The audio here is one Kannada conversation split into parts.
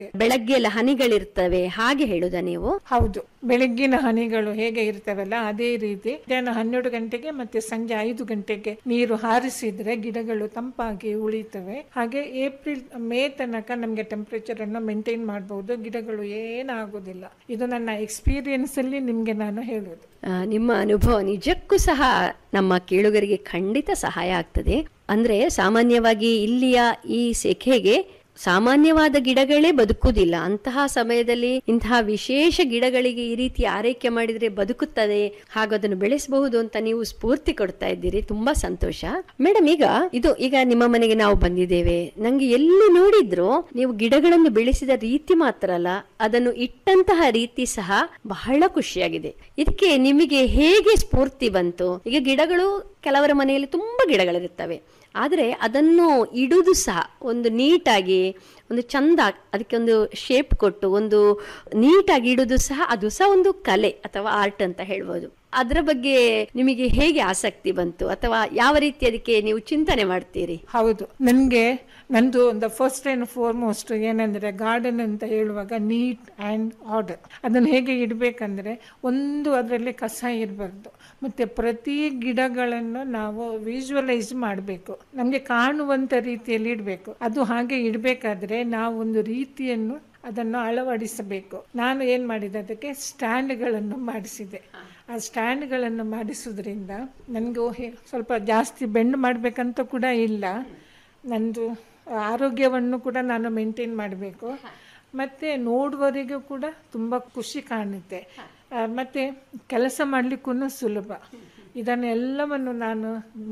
ಬೆಳಗ್ಗೆ ಎಲ್ಲ ಹನಿಗಳಿರ್ತವೆ ಹಾಗೆ ಹೇಳುದ ನೀವು ಹೌದು ಬೆಳಗ್ಗಿನ ಹನಿಗಳು ಹೇಗೆ ಇರ್ತವಲ್ಲ ಅದೇ ರೀತಿ ಮಧ್ಯಾಹ್ನ ಹನ್ನೆರಡು ಗಂಟೆಗೆ ಮತ್ತೆ ಸಂಜೆ ಐದು ಗಂಟೆಗೆ ನೀರು ಹಾರಿಸಿದ್ರೆ ಗಿಡಗಳು ತಂಪಾಗಿ ಉಳಿತವೆ ಹಾಗೆ ಏಪ್ರಿಲ್ ಮೇ ತನಕ ನಮಗೆ ಟೆಂಪರೇಚರ್ ಅನ್ನು ಮೇಂಟೈನ್ ಮಾಡಬಹುದು ಗಿಡಗಳು ಏನಾಗುದಿಲ್ಲ ಇದು ನನ್ನ ಎಕ್ಸ್ಪೀರಿಯನ್ಸ್ ಅಲ್ಲಿ ನಿಮ್ಗೆ ನಾನು ಹೇಳೋದು ಆ, ನಿಮ್ಮ ಅನುಭವ ನಿಜಕ್ಕೂ ಸಹ ನಮ್ಮ ಕೇಳುಗರಿಗೆ ಖಂಡಿತ ಸಹಾಯ ಆಗ್ತದೆ ಅಂದ್ರೆ ಸಾಮಾನ್ಯವಾಗಿ ಇಲ್ಲಿಯ ಈ ಸೆಖೆಗೆ ಸಾಮಾನ್ಯವಾದ ಗಿಡಗಳೇ ಬದುಕುವುದಿಲ್ಲ ಅಂತಹ ಸಮಯದಲ್ಲಿ ಇಂತಹ ವಿಶೇಷ ಗಿಡಗಳಿಗೆ ಈ ರೀತಿ ಆರೈಕೆ ಮಾಡಿದ್ರೆ ಬದುಕುತ್ತದೆ ಹಾಗೂ ಅದನ್ನು ಬೆಳೆಸಬಹುದು ಅಂತ ನೀವು ಸ್ಫೂರ್ತಿ ಕೊಡ್ತಾ ಇದ್ದೀರಿ ತುಂಬಾ ಸಂತೋಷ ಮೇಡಮ್ ಈಗ ಇದು ಈಗ ನಿಮ್ಮ ಮನೆಗೆ ನಾವು ಬಂದಿದ್ದೇವೆ ನಂಗೆ ಎಲ್ಲಿ ನೋಡಿದ್ರು ನೀವು ಗಿಡಗಳನ್ನು ಬೆಳೆಸಿದ ರೀತಿ ಮಾತ್ರ ಅಲ್ಲ ಅದನ್ನು ಇಟ್ಟಂತಹ ರೀತಿ ಸಹ ಬಹಳ ಖುಷಿಯಾಗಿದೆ ಇದಕ್ಕೆ ನಿಮಗೆ ಹೇಗೆ ಸ್ಫೂರ್ತಿ ಬಂತು ಈಗ ಗಿಡಗಳು ಕೆಲವರ ಮನೆಯಲ್ಲಿ ತುಂಬಾ ಗಿಡಗಳಿರುತ್ತವೆ ಆದರೆ ಅದನ್ನು ಇಡುವುದು ಸಹ ಒಂದು ನೀಟಾಗಿ ಒಂದು ಚಂದ ಅದಕ್ಕೆ ಒಂದು ಶೇಪ್ ಕೊಟ್ಟು ಒಂದು ನೀಟಾಗಿ ಇಡುವುದು ಸಹ ಅದು ಸಹ ಒಂದು ಕಲೆ ಅಥವಾ ಆರ್ಟ್ ಅಂತ ಹೇಳ್ಬೋದು ಅದರ ಬಗ್ಗೆ ನಿಮಗೆ ಹೇಗೆ ಆಸಕ್ತಿ ಬಂತು ಅಥವಾ ಯಾವ ರೀತಿ ಅದಕ್ಕೆ ನೀವು ಚಿಂತನೆ ಮಾಡ್ತೀರಿ ಹೌದು ನನಗೆ ನಂದು ಒಂದು ಫಸ್ಟ್ ಆ್ಯಂಡ್ ಫಾರ್ಮೋಸ್ಟ್ ಏನಂದರೆ ಗಾರ್ಡನ್ ಅಂತ ಹೇಳುವಾಗ ನೀಟ್ ಆ್ಯಂಡ್ ಆರ್ಡರ್ ಅದನ್ನು ಹೇಗೆ ಇಡಬೇಕಂದ್ರೆ ಒಂದು ಅದರಲ್ಲಿ ಕಸ ಇರಬಾರ್ದು ಮತ್ತು ಪ್ರತಿ ಗಿಡಗಳನ್ನು ನಾವು ವಿಜುವಲೈಸ್ ಮಾಡಬೇಕು ನಮಗೆ ಕಾಣುವಂಥ ರೀತಿಯಲ್ಲಿ ಇಡಬೇಕು ಅದು ಹಾಗೆ ಇಡಬೇಕಾದ್ರೆ ನಾವು ಒಂದು ರೀತಿಯನ್ನು ಅದನ್ನು ಅಳವಡಿಸಬೇಕು ನಾನು ಏನು ಮಾಡಿದೆ ಅದಕ್ಕೆ ಸ್ಟ್ಯಾಂಡ್ಗಳನ್ನು ಮಾಡಿಸಿದೆ ಆ ಸ್ಟ್ಯಾಂಡ್ಗಳನ್ನು ಮಾಡಿಸೋದ್ರಿಂದ ನನಗೆ ಸ್ವಲ್ಪ ಜಾಸ್ತಿ ಬೆಂಡ್ ಮಾಡಬೇಕಂತ ಕೂಡ ಇಲ್ಲ ನಂದು ಆರೋಗ್ಯವನ್ನು ಕೂಡ ನಾನು ಮೇಂಟೈನ್ ಮಾಡಬೇಕು ಮತ್ತು ನೋಡುವವರಿಗೂ ಕೂಡ ತುಂಬ ಖುಷಿ ಕಾಣುತ್ತೆ ಆ, ಮತ್ತೆ ಕೆಲಸ ಮಾಡಲಿಕ್ಕೂ ಸುಲಭ ಇದನ್ನೆಲ್ಲವನ್ನು ನಾನು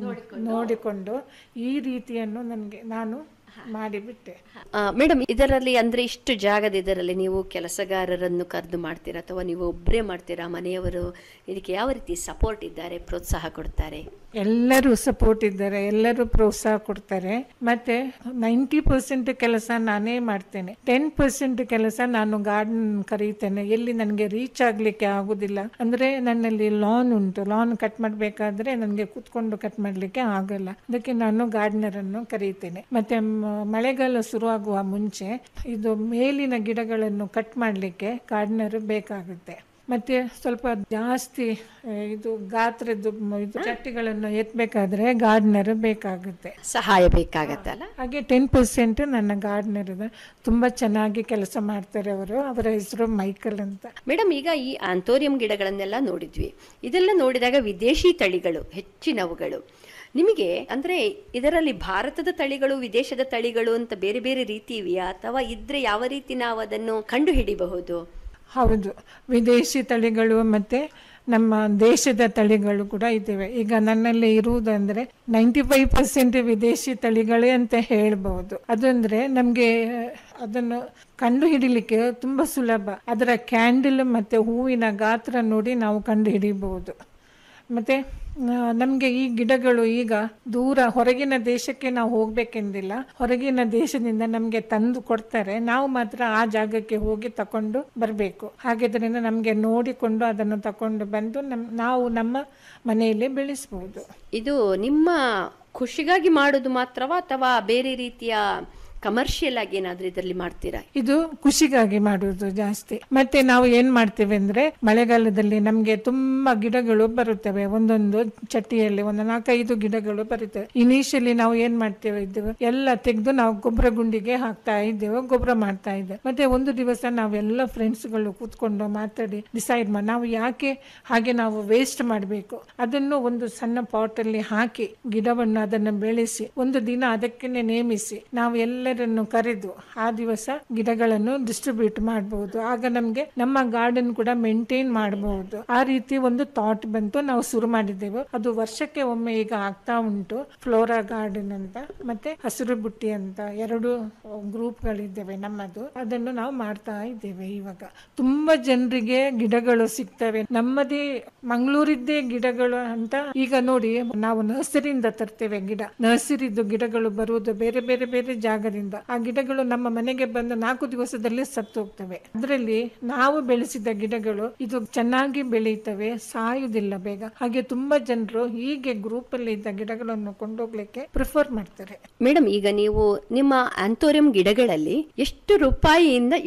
ನೋಡಿಕೊಂಡು ಈ ರೀತಿಯನ್ನು ನನಗೆ ನಾನು ಮಾಡಿಬಿಟ್ಟೆ ಮೇಡಮ್ ಇದರಲ್ಲಿ ಅಂದ್ರೆ ಇಷ್ಟು ಜಾಗದ ಇದರಲ್ಲಿ ನೀವು ಕೆಲಸಗಾರರನ್ನು ಕರೆದು ಮಾಡ್ತೀರಾ ಅಥವಾ ನೀವು ಒಬ್ಬರೇ ಮಾಡ್ತೀರಾ ಮನೆಯವರು ಇದಕ್ಕೆ ಯಾವ ರೀತಿ ಸಪೋರ್ಟ್ ಇದ್ದಾರೆ ಪ್ರೋತ್ಸಾಹ ಕೊಡ್ತಾರೆ ಎಲ್ಲರೂ ಸಪೋರ್ಟ್ ಇದ್ದಾರೆ ಎಲ್ಲರೂ ಪ್ರೋತ್ಸಾಹ ಕೊಡ್ತಾರೆ ಮತ್ತೆ ನೈಂಟಿ ಪರ್ಸೆಂಟ್ ಕೆಲಸ ನಾನೇ ಮಾಡ್ತೇನೆ ಟೆನ್ ಪರ್ಸೆಂಟ್ ಕೆಲಸ ನಾನು ಗಾರ್ಡನ್ ಕರೀತೇನೆ ಎಲ್ಲಿ ನನಗೆ ರೀಚ್ ಆಗ್ಲಿಕ್ಕೆ ಆಗುದಿಲ್ಲ ಅಂದ್ರೆ ನನ್ನಲ್ಲಿ ಲಾನ್ ಉಂಟು ಲಾನ್ ಕಟ್ ಮಾಡಬೇಕಾದ್ರೆ ನನಗೆ ಕೂತ್ಕೊಂಡು ಕಟ್ ಮಾಡ್ಲಿಕ್ಕೆ ಆಗಲ್ಲ ಅದಕ್ಕೆ ನಾನು ಗಾರ್ಡನರ್ ಅನ್ನು ಕರೀತೇನೆ ಮತ್ತೆ ಮ- ಮಳೆಗಾಲ ಶುರುವಾಗುವ ಮುಂಚೆ ಇದು ಮೇಲಿನ ಗಿಡಗಳನ್ನು ಕಟ್ ಮಾಡಲಿಕ್ಕೆ ಗಾರ್ಡನರ್ ಬೇಕಾಗುತ್ತೆ ಮತ್ತೆ ಸ್ವಲ್ಪ ಜಾಸ್ತಿ ಆ, ಇದು ಗಾತ್ರದ್ದು ಮ- ಇದು ಚಟ್ಟಿಗಳನ್ನು ಎತ್ತಬೇಕಾದ್ರೆ ಗಾರ್ಡನರ್ ಬೇಕಾಗುತ್ತೆ ಸಹಾಯ ಬೇಕಾಗತ್ತಲ್ಲ ಹಾಗೆ ಟೆನ್ ಪರ್ಸೆಂಟ್ ನನ್ನ ಗಾರ್ಡನರ್ ಇದೆ ತುಂಬ ಚೆನ್ನಾಗಿ ಕೆಲಸ ಮಾಡ್ತಾರೆ ಅವರು ಅವರ ಹೆಸರು ಮೈಕಲ್ ಅಂತ ಮೇಡಮ್ ಈಗ ಈ ಆಂಥೋರಿಯಂ ಗಿಡಗಳನ್ನೆಲ್ಲ ನೋಡಿದ್ವಿ ಇದೆಲ್ಲ ನೋಡಿದಾಗ ವಿದೇಶಿ ತಳಿಗಳು ಹೆಚ್ಚಿನವುಗಳು ನಿಮಗೆ ಅಂದ್ರೆ ಇದರಲ್ಲಿ ಭಾರತದ ತಳಿಗಳು ವಿದೇಶದ ತಳಿಗಳು ಅಂತ ಬೇರೆ ಬೇರೆ ರೀತಿ ಇವೆಯಾ ಅಥವಾ ಇದ್ರೆ ಯಾವ ರೀತಿ ನಾವು ಅದನ್ನು ಕಂಡು ಹಿಡಿಬಹುದು ಹೌದು ವಿದೇಶಿ ತಳಿಗಳು ಮತ್ತೆ ನಮ್ಮ ದೇಶದ ತಳಿಗಳು ಕೂಡ ಇದ್ದೇವೆ ಈಗ ನನ್ನಲ್ಲಿ ಇರುವುದಂದ್ರೆ ನೈಂಟಿ ಫೈವ್ ಪರ್ಸೆಂಟ್ ವಿದೇಶಿ ತಳಿಗಳೇ ಅಂತ ಹೇಳ್ಬಹುದು ಅದಂದ್ರೆ ನಮಗೆ ಅದನ್ನು ಕಂಡು ಹಿಡಿಲಿಕ್ಕೆ ತುಂಬಾ ಸುಲಭ ಅದರ ಕ್ಯಾಂಡಲ್ ಮತ್ತೆ ಹೂವಿನ ಗಾತ್ರ ನೋಡಿ ನಾವು ಕಂಡು ಹಿಡಿಬಹುದು ಮತ್ತೆ ನಮಗೆ ಈ ಗಿಡಗಳು ಈಗ ದೂರ ಹೊರಗಿನ ದೇಶಕ್ಕೆ ನಾವು ಹೋಗ್ಬೇಕೆಂದಿಲ್ಲ ಹೊರಗಿನ ದೇಶದಿಂದ ನಮಗೆ ತಂದು ಕೊಡ್ತಾರೆ ನಾವು ಮಾತ್ರ ಆ ಜಾಗಕ್ಕೆ ಹೋಗಿ ತಕೊಂಡು ಬರಬೇಕು ಹಾಗಿದ್ರಿಂದ ನಮಗೆ ನೋಡಿಕೊಂಡು ಅದನ್ನು ತಕೊಂಡು ಬಂದು ನಮ್ ನಾವು ನಮ್ಮ ಮನೆಯಲ್ಲೇ ಬೆಳೆಸಬಹುದು ಇದು ನಿಮ್ಮ ಖುಷಿಗಾಗಿ ಮಾಡೋದು ಮಾತ್ರವಾ ಅಥವಾ ಬೇರೆ ರೀತಿಯ ಕಮರ್ಷಿಯಲ್ ಆಗಿ ಏನಾದ್ರೂ ಇದರಲ್ಲಿ ಮಾಡ್ತೀರಾ ಇದು ಖುಷಿಗಾಗಿ ಮಾಡುವುದು ಜಾಸ್ತಿ ಮತ್ತೆ ನಾವು ಏನ್ ಮಾಡ್ತೇವೆ ಅಂದ್ರೆ ಮಳೆಗಾಲದಲ್ಲಿ ನಮ್ಗೆ ತುಂಬಾ ಗಿಡಗಳು ಬರುತ್ತವೆ ಒಂದೊಂದು ಚಟ್ಟಿಯಲ್ಲಿ ಒಂದು ನಾಲ್ಕೈದು ಗಿಡಗಳು ಬರುತ್ತವೆ ಇನಿಷಿಯಲಿ ನಾವು ಏನ್ ಮಾಡ್ತೇವೆ ಇದ್ದೇವೆ ಎಲ್ಲ ತೆಗೆದು ನಾವು ಗೊಬ್ಬರ ಗುಂಡಿಗೆ ಹಾಕ್ತಾ ಇದ್ದೇವೆ ಗೊಬ್ಬರ ಮಾಡ್ತಾ ಇದ್ದೇವೆ ಮತ್ತೆ ಒಂದು ದಿವಸ ನಾವೆಲ್ಲ ಫ್ರೆಂಡ್ಸ್ಗಳು ಕೂತ್ಕೊಂಡು ಮಾತಾಡಿ ಡಿಸೈಡ್ ಮಾಡಿ ನಾವು ಯಾಕೆ ಹಾಗೆ ನಾವು ವೇಸ್ಟ್ ಮಾಡಬೇಕು ಅದನ್ನು ಒಂದು ಸಣ್ಣ ಪಾಟ್ ಅಲ್ಲಿ ಹಾಕಿ ಗಿಡವನ್ನು ಅದನ್ನು ಬೆಳೆಸಿ ಒಂದು ದಿನ ಅದಕ್ಕೇನೆ ನೇಮಿಸಿ ನಾವು ಎಲ್ಲರನ್ನು ಕರೆದು ಆ ದಿವಸ ಗಿಡಗಳನ್ನು ಡಿಸ್ಟ್ರಿಬ್ಯೂಟ್ ಮಾಡಬಹುದು ಆಗ ನಮ್ಗೆ ನಮ್ಮ ಗಾರ್ಡನ್ ಕೂಡ ಮೇಂಟೈನ್ ಮಾಡಬಹುದು ಆ ರೀತಿ ಒಂದು ಥಾಟ್ ಬಂತು ನಾವು ಶುರು ಮಾಡಿದ್ದೆವು ಅದು ವರ್ಷಕ್ಕೆ ಒಮ್ಮೆ ಈಗ ಆಗ್ತಾ ಉಂಟು ಫ್ಲೋರಾ ಗಾರ್ಡನ್ ಅಂತ ಮತ್ತೆ ಹಸಿರು ಬುಟ್ಟಿ ಅಂತ ಎರಡು ಗ್ರೂಪ್ಗಳಿದ್ದೇವೆ ನಮ್ಮದು ಅದನ್ನು ನಾವು ಮಾಡ್ತಾ ಇದ್ದೇವೆ ಇವಾಗ ತುಂಬಾ ಜನರಿಗೆ ಗಿಡಗಳು ಸಿಗ್ತವೆ ನಮ್ಮದೇ ಮಂಗಳೂರಿದ್ದೇ ಗಿಡಗಳು ಅಂತ ಈಗ ನೋಡಿ ನಾವು ನರ್ಸರಿಯಿಂದ ತರ್ತೇವೆ ಗಿಡ ನರ್ಸರಿದ್ದು ಗಿಡಗಳು ಬರುವುದು ಬೇರೆ ಬೇರೆ ಬೇರೆ ಜಾಗದಿಂದ ಬೆಳೆಯೋದ್ರಿಂದ ಆ ಗಿಡಗಳು ನಮ್ಮ ಮನೆಗೆ ಬಂದು ನಾಲ್ಕು ದಿವಸದಲ್ಲಿ ಸತ್ತು ಹೋಗ್ತವೆ ಅದರಲ್ಲಿ ನಾವು ಬೆಳೆಸಿದ ಗಿಡಗಳು ಇದು ಚೆನ್ನಾಗಿ ಬೆಳೆಯುತ್ತವೆ ಸಾಯುವುದಿಲ್ಲ ಬೇಗ ಹಾಗೆ ತುಂಬಾ ಜನರು ಹೀಗೆ ಗ್ರೂಪ್ ಅಲ್ಲಿ ಇದ್ದ ಗಿಡಗಳನ್ನು ಕೊಂಡೋಗ್ಲಿಕ್ಕೆ ಪ್ರಿಫರ್ ಮಾಡ್ತಾರೆ ಮೇಡಮ್ ಈಗ ನೀವು ನಿಮ್ಮ ಆಂಥೋರಿಯಂ ಗಿಡಗಳಲ್ಲಿ ಎಷ್ಟು ರೂಪಾಯಿಯಿಂದ